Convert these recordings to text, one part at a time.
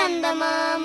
చందమామ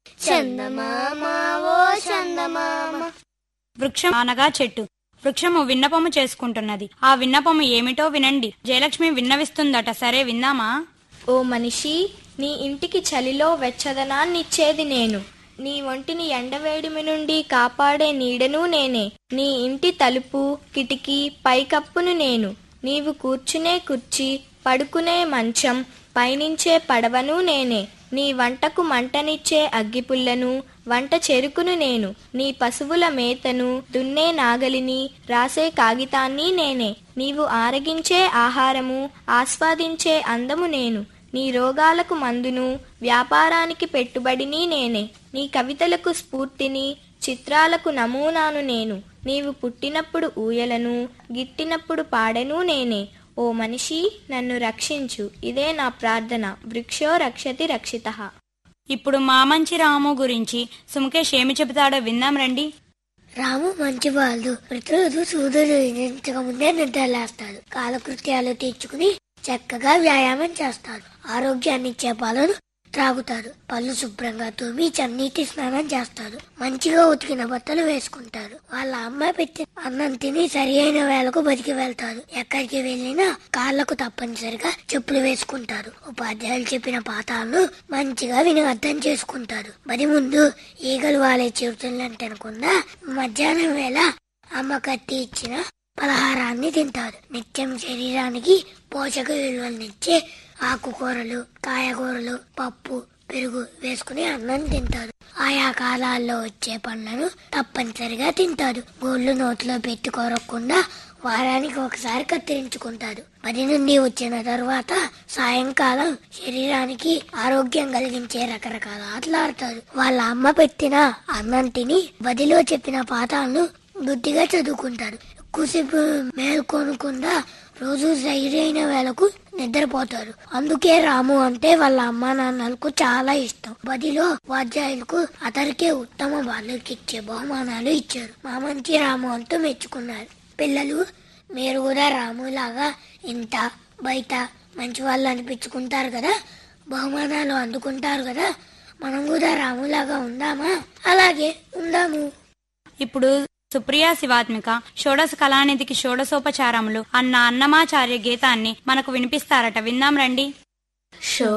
చందమామ ఓ చందమామ వృక్షం అనగా చెట్టు వృక్షము విన్నపము చేసుకుంటున్నది ఆ విన్నపము ఏమిటో వినండి జయలక్ష్మి విన్నవిస్తుందట సరే విందామా ఓ మనిషి నీ ఇంటికి చలిలో వెచ్చదనాన్నిచ్చేది నేను నీ ఒంటిని ఎండవేడిమి నుండి కాపాడే నీడను నేనే నీ ఇంటి తలుపు కిటికీ పైకప్పును నేను నీవు కూర్చునే కుర్చీ పడుకునే మంచం పయనించే పడవను నేనే నీ వంటకు మంటనిచ్చే అగ్గిపుల్లను వంట చెరుకును నేను నీ పశువుల మేతను దున్నే నాగలిని రాసే కాగితాన్ని నేనే నీవు ఆరగించే ఆహారము ఆస్వాదించే అందము నేను నీ రోగాలకు మందును వ్యాపారానికి పెట్టుబడిని నేనే నీ కవితలకు స్ఫూర్తిని చిత్రాలకు నమూనాను నేను నీవు పుట్టినప్పుడు ఊయలను గిట్టినప్పుడు పాడెను నేనే ఓ మనిషి నన్ను రక్షించు ఇదే నా ప్రార్థన వృక్షో రక్షతి రక్షిత ఇప్పుడు మామంచి రాము గురించి సుముఖేష్ ఏమి చెబుతాడో విందాం రండి రాము మంచివాళ్ళు ప్రతిరోజు సూర్యుడు ఉదయించక ముందే నిద్రలేస్తాడు కాలకృత్యాలు తీర్చుకుని చక్కగా వ్యాయామం చేస్తాడు ఆరోగ్యాన్ని ఇచ్చే పాలను త్రాగుతాడు పళ్ళు శుభ్రంగా తోమి చన్నీటి స్నానం చేస్తాడు మంచిగా ఉతికిన బట్టలు వేసుకుంటాడు వాళ్ళ అమ్మ పెట్టి అన్నం తిని సరి అయిన వేళకు బతికి వెళ్తాడు ఎక్కడికి వెళ్ళినా కాళ్లకు తప్పనిసరిగా చెప్పులు వేసుకుంటారు ఉపాధ్యాయులు చెప్పిన పాఠాలను మంచిగా విని అర్థం చేసుకుంటారు మరి ముందు ఈగలు వాలే చిరుతులను తినకుండా మధ్యాహ్నం వేళ అమ్మ కట్టి ఇచ్చిన పలహారాన్ని తింటారు నిత్యం శరీరానికి పోషక విలువలనిచ్చే ఆకుకూరలు కాయగూరలు పప్పు పెరుగు వేసుకుని అన్నం తింటారు ఆయా కాలాల్లో వచ్చే పండ్లను తప్పనిసరిగా తింటారు గోళ్ళు నోట్లో పెట్టి కొరకుండా వారానికి ఒకసారి కత్తిరించుకుంటారు పది నుండి వచ్చిన తరువాత సాయంకాలం శరీరానికి ఆరోగ్యం కలిగించే రకరకాల ఆటలు ఆడతారు వాళ్ళ అమ్మ పెట్టిన అన్నం తిని బదిలో చెప్పిన పాఠాలను బుద్ధిగా చదువుకుంటారు ఎక్కువసేపు మేల్కొనకుండా రోజు సరైన వేళకు నిద్రపోతారు అందుకే రాము అంటే వాళ్ళ అమ్మా నాన్నలకు చాలా ఇష్టం బదిలో ఉపాధ్యాయులకు అతనికే ఉత్తమ బాలుకి ఇచ్చే బహుమానాలు ఇచ్చారు మా మంచి రాము అంటూ మెచ్చుకున్నారు పిల్లలు మీరు కూడా రాములాగా ఇంత బయట మంచి వాళ్ళు అనిపించుకుంటారు కదా బహుమానాలు అందుకుంటారు కదా మనం కూడా రాములాగా ఉందామా అలాగే ఉందాము ఇప్పుడు సుప్రియ శివాత్మిక షోడశ కళానిధికి షోడశోపచారములు అన్న అన్నమాచార్య గీతాన్ని మనకు వినిపిస్తారట విందాం రండి